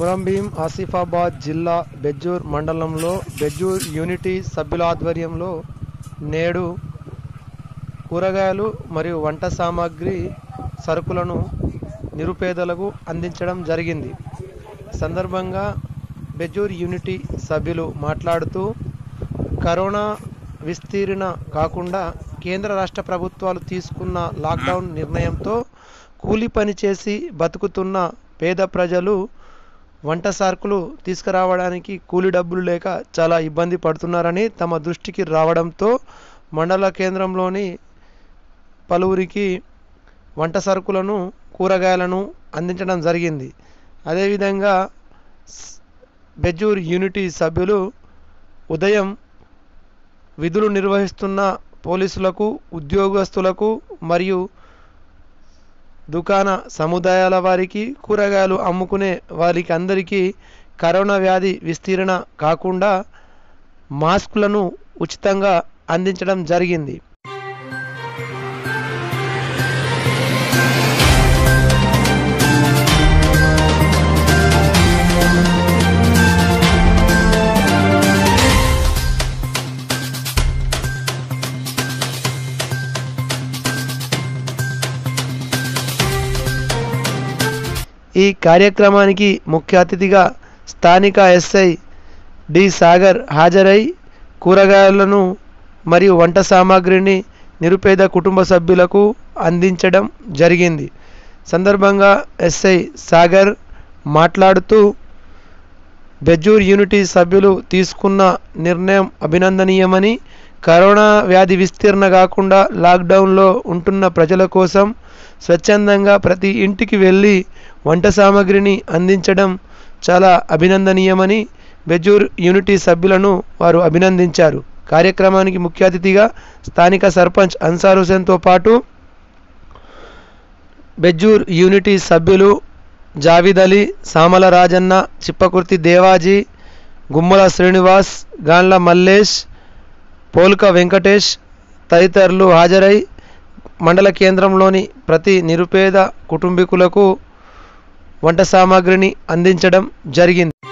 కొమరంభీం ఆసిఫాబాద్ జిల్లా బెజ్జూర్ మండలంలో బెజ్జూర్ యూనిటీ సభ్యుల ఆధ్వర్యంలో నేడు కూరగాయలు మరియు వంట సామాగ్రి సరుకులను నిరుపేదలకు అందించడం జరిగింది సందర్భంగా బెజ్జూర్ యూనిటీ సభ్యులు మాట్లాడుతూ కరోనా విస్తీర్ణ కాకుండా కేంద్ర రాష్ట్ర ప్రభుత్వాలు తీసుకున్న లాక్డౌన్ నిర్ణయంతో కూలి పని చేసి బతుకుతున్న పేద ప్రజలు వంట సరుకులు తీసుకురావడానికి కూలి డబ్బులు లేక చాలా ఇబ్బంది పడుతున్నారని తమ దృష్టికి రావడంతో మండల కేంద్రంలోని పలువురికి వంట సరుకులను కూరగాయలను అందించడం జరిగింది అదేవిధంగా స్- బెజ్జూర్ యూనిటీ సభ్యులు ఉదయం విధులు నిర్వహిస్తున్న పోలీసులకు ఉద్యోగస్తులకు మరియు దుకాణ సముదాయాల వారికి కూరగాయలు అమ్ముకునే వారికి అందరికీ కరోనా వ్యాధి విస్తీరణ కాకుండా మాస్కులను ఉచితంగా అందించడం జరిగింది ఈ కార్యక్రమానికి ముఖ్య అతిథిగా స్థానిక ఎస్ఐ డి సాగర్ హాజరై కూరగాయలను మరియు వంట సామాగ్రిని నిరుపేద కుటుంబ సభ్యులకు అందించడం జరిగింది సందర్భంగా ఎస్ఐ సాగర్ మాట్లాడుతూ బెజ్జూర్ యూనిటీ సభ్యులు తీసుకున్న నిర్ణయం అభినందనీయమని కరోనా వ్యాధి విస్తీర్ణ కాకుండా లాక్డౌన్లో ఉంటున్న ప్రజల కోసం స్వచ్ఛందంగా ప్రతి ఇంటికి వెళ్ళి వంట సామాగ్రిని అందించడం చాలా అభినందనీయమని బెజ్జూర్ యూనిటీ సభ్యులను వారు అభినందించారు కార్యక్రమానికి ముఖ్య అతిథిగా స్థానిక సర్పంచ్ అన్సార్ హుసేన్తో పాటు బెజ్జూర్ యూనిటీ సభ్యులు జావిద్ అలీ సామల రాజన్న చిప్పకుర్తి దేవాజీ గుమ్మల శ్రీనివాస్ గాన్ల మల్లేష్ పోల్క వెంకటేష్ తదితరులు హాజరై మండల కేంద్రంలోని ప్రతి నిరుపేద కుటుంబీకులకు వంట సామాగ్రిని అందించడం జరిగింది